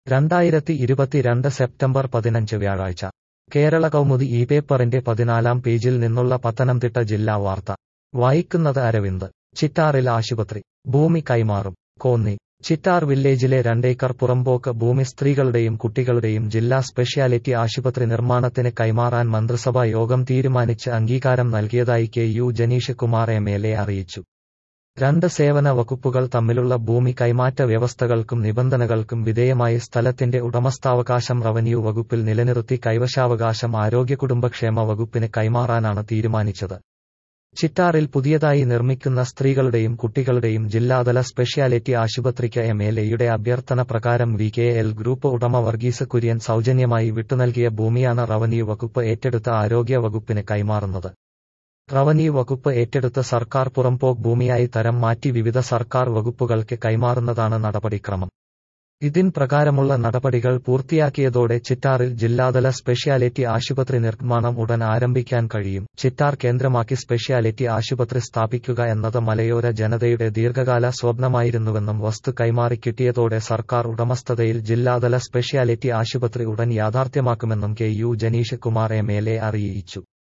രണ്ടായിരത്തി ഇരുപത്തിരണ്ട് സെപ്റ്റംബർ പതിനഞ്ച് വ്യാഴാഴ്ച കേരള കൗമുദി ഈ പേപ്പറിന്റെ പതിനാലാം പേജിൽ നിന്നുള്ള പത്തനംതിട്ട ജില്ലാ വാർത്ത വായിക്കുന്നത് അരവിന്ദ് ചിറ്റാറിൽ ആശുപത്രി ഭൂമി കൈമാറും കോന്നി ചിറ്റാർ വില്ലേജിലെ രണ്ടേക്കർ പുറമ്പോക്ക് ഭൂമി സ്ത്രീകളുടെയും കുട്ടികളുടെയും ജില്ലാ സ്പെഷ്യാലിറ്റി ആശുപത്രി നിർമ്മാണത്തിന് കൈമാറാൻ മന്ത്രിസഭാ യോഗം തീരുമാനിച്ച് അംഗീകാരം നൽകിയതായി K U Jenish Kumar M L A അറിയിച്ചു രണ്ട് സേവന വകുപ്പുകൾ തമ്മിലുള്ള ഭൂമി കൈമാറ്റ വ്യവസ്ഥകൾക്കും നിബന്ധനകൾക്കും വിധേയമായി സ്ഥലത്തിന്റെ ഉടമസ്ഥാവകാശം റവന്യൂ വകുപ്പിൽ നിലനിർത്തി കൈവശാവകാശം ആരോഗ്യ കുടുംബക്ഷേമ വകുപ്പിന് കൈമാറാനാണ് തീരുമാനിച്ചത് ചിറ്റാറിൽ പുതിയതായി നിർമ്മിക്കുന്ന സ്ത്രീകളുടെയും കുട്ടികളുടെയും ജില്ലാതല സ്പെഷ്യാലിറ്റി ആശുപത്രിക്ക് എം എൽ എയുടെ അഭ്യർത്ഥന പ്രകാരം വി കെ എൽ ഗ്രൂപ്പ് ഉടമ വർഗീസ് കുര്യൻ സൗജന്യമായി വിട്ടുനൽകിയ ഭൂമിയാണ് റവന്യൂ വകുപ്പ് ഏറ്റെടുത്ത ആരോഗ്യ വകുപ്പിന് കൈമാറുന്നത് റവന്യൂ വകുപ്പ് ഏറ്റെടുത്ത സർക്കാർ പുറംപോക്ക് ഭൂമിയായി തരം മാറ്റി വിവിധ സർക്കാർ വകുപ്പുകൾക്ക് കൈമാറുന്നതാണ് നടപടിക്രമം ഇതിൻ പ്രകാരമുള്ള നടപടികൾ പൂർത്തിയാക്കിയതോടെ ചിറ്റാറിൽ ജില്ലാതല സ്പെഷ്യാലിറ്റി ആശുപത്രി നിർമ്മാണം ഉടൻ ആരംഭിക്കാൻ കഴിയും ചിറ്റാർ കേന്ദ്രമാക്കി സ്പെഷ്യാലിറ്റി ആശുപത്രി സ്ഥാപിക്കുക എന്നത് മലയോര ജനതയുടെ ദീർഘകാല സ്വപ്നമായിരുന്നുവെന്നും വസ്തു കൈമാറി കിട്ടിയതോടെ സർക്കാർ ഉടമസ്ഥതയിൽ ജില്ലാതല സ്പെഷ്യാലിറ്റി ആശുപത്രി ഉടൻ യാഥാർത്ഥ്യമാക്കുമെന്നും K U Jenish Kumar M L A അറിയിച്ചു